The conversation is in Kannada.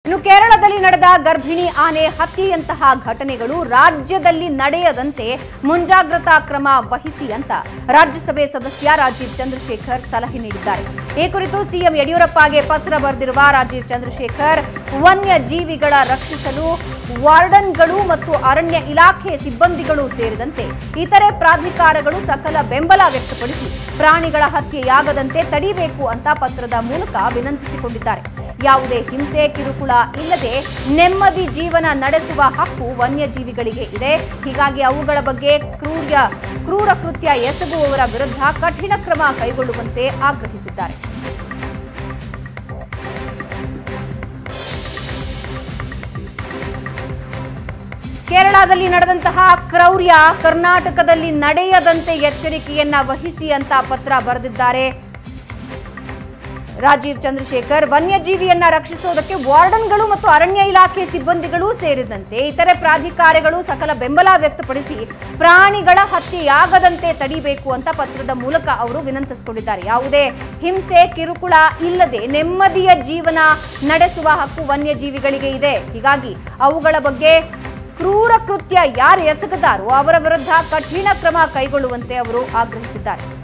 ಇನ್ನು ಕೇರಳದಲ್ಲಿ ನಡೆದ ಗರ್ಭಿಣಿ ಆನೆ ಹತ್ಯೆಯಂತಹ ಘಟನೆಗಳು ರಾಜ್ಯದಲ್ಲಿ ನಡೆಯದಂತೆ ಮುಂಜಾಗ್ರತಾ ಕ್ರಮ ವಹಿಸಿ ಅಂತ ರಾಜ್ಯಸಭೆ ಸದಸ್ಯ ರಾಜೀವ್ ಚಂದ್ರಶೇಖರ್ ಸಲಹೆ ನೀಡಿದ್ದಾರೆ ಈ ಕುರಿತು ಸಿಎಂ ಯಡಿಯೂರಪ್ಪಗೆ ಪತ್ರ ಬರೆದಿರುವ ರಾಜೀವ್ ಚಂದ್ರಶೇಖರ್ ವನ್ಯ ಜೀವಿಗಳ ರಕ್ಷಿಸಲು ವಾರ್ಡನ್ಗಳು ಮತ್ತು ಅರಣ್ಯ ಇಲಾಖೆ ಸಿಬ್ಬಂದಿಗಳು ಸೇರಿದಂತೆ ಇತರೆ ಪ್ರಾಧಿಕಾರಗಳು ಸಕಲ ಬೆಂಬಲ ವ್ಯಕ್ತಪಡಿಸಿ ಪ್ರಾಣಿಗಳ ಹತ್ಯೆಯಾಗದಂತೆ ತಡಿಬೇಕು ಅಂತ ಪತ್ರದ ಮೂಲಕ ವಿನಂತಿಸಿಕೊಂಡಿದ್ದಾರೆ ಯಾವುದೇ ಹಿಂಸೆ ಕಿರುಕುಳ ಇಲ್ಲದೆ ನೆಮ್ಮದಿ ಜೀವನ ನಡೆಸುವ ಹಕ್ಕು ವನ್ಯಜೀವಿಗಳಿಗೆ ಇದೆ ಹೀಗಾಗಿ ಅವುಗಳ ಬಗ್ಗೆ ಕ್ರೂರ್ಯ ಕ್ರೂರ ಕೃತ್ಯ ಎಸಗುವವರ ವಿರುದ್ಧ ಕಠಿಣ ಕ್ರಮ ಕೈಗೊಳ್ಳುವಂತೆ ಆಗ್ರಹಿಸಿದ್ದಾರೆ ಕೇರಳದಲ್ಲಿ ನಡೆದಂತಹ ಕ್ರೌರ್ಯ ಕರ್ನಾಟಕದಲ್ಲಿ ನಡೆಯದಂತೆ ಎಚ್ಚರಿಕೆಯನ್ನ ವಹಿಸಿ ಅಂತ ಪತ್ರ ಬರೆದಿದ್ದಾರೆ ರಾಜೀವ್ ಚಂದ್ರಶೇಖರ್ ವನ್ಯಜೀವಿಯನ್ನ ರಕ್ಷಿಸುವುದಕ್ಕೆ ವಾರ್ಡನ್ಗಳು ಮತ್ತು ಅರಣ್ಯ ಇಲಾಖೆ ಸಿಬ್ಬಂದಿಗಳು ಸೇರಿದಂತೆ ಇತರೆ ಪ್ರಾಧಿಕಾರಗಳು ಸಕಲ ಬೆಂಬಲ ವ್ಯಕ್ತಪಡಿಸಿ ಪ್ರಾಣಿಗಳ ಹತ್ಯೆಯಾಗದಂತೆ ತಡಿಬೇಕು ಅಂತ ಪತ್ರದ ಮೂಲಕ ಅವರು ವಿನಂತಿಸಿಕೊಂಡಿದ್ದಾರೆ ಯಾವುದೇ ಹಿಂಸೆ ಕಿರುಕುಳ ಇಲ್ಲದೆ ನೆಮ್ಮದಿಯ ಜೀವನ ನಡೆಸುವ ಹಕ್ಕು ವನ್ಯಜೀವಿಗಳಿಗೆ ಇದೆ ಹೀಗಾಗಿ ಅವುಗಳ ಬಗ್ಗೆ ಕ್ರೂರ ಕೃತ್ಯ ಯಾರು ಎಸಗದಾರೋ ಅವರ ವಿರುದ್ಧ ಕಠಿಣ ಕ್ರಮ ಕೈಗೊಳ್ಳುವಂತೆ ಅವರು ಆಗ್ರಹಿಸಿದ್ದಾರೆ